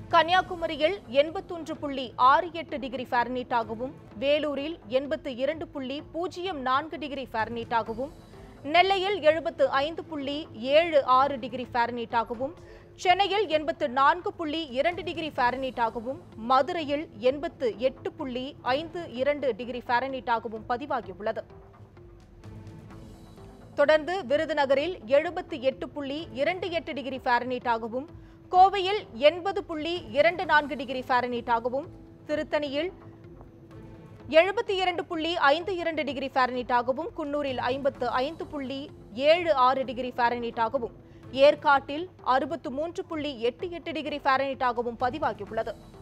கன்னியாகுமரியில் எண்பத்தொன்று புள்ளி ஆறு எட்டு டிகிரி ஃபாரனீட்டாகவும் வேலூரில் எண்பத்து இரண்டு புள்ளி பூஜ்ஜியம் நான்கு டிகிரி ஃபாரனீட்டாகவும் நெல்லையில் எழுபத்து ஐந்து புள்ளி ஏழு ஆறு டிகிரி ஃபாரனீட்டாகவும் சென்னையில் எண்பத்து நான்கு புள்ளி இரண்டு டிகிரி ஃபாரனீட்டாகவும் மதுரையில் எண்பத்து எட்டு புள்ளி ஐந்து இரண்டு டிகிரி ஃபாரனீட்டாகவும் பதிவாகியுள்ளது தொடர்ந்து விருதுநகரில் எழுபத்தி எட்டு புள்ளி இரண்டு எட்டு டிகிரி ஃபாரனீட்டாகவும் கோவையில் எண்பது புள்ளி இரண்டு நான்கு டிகிரி ஃபாரனீட்டாகவும் திருத்தணியில் எழுபத்தி இரண்டு புள்ளி ஐந்து இரண்டு டிகிரி ஃபாரனீட்டாகவும் குன்னூரில் ஐம்பத்து ஐந்து புள்ளி ஏழு ஆறு டிகிரி ஃபாரனீட்டாகவும் ஏற்காட்டில் அறுபத்து மூன்று புள்ளி எட்டு எட்டு டிகிரி ஃபாரனீட்டாகவும் பதிவாகியுள்ளது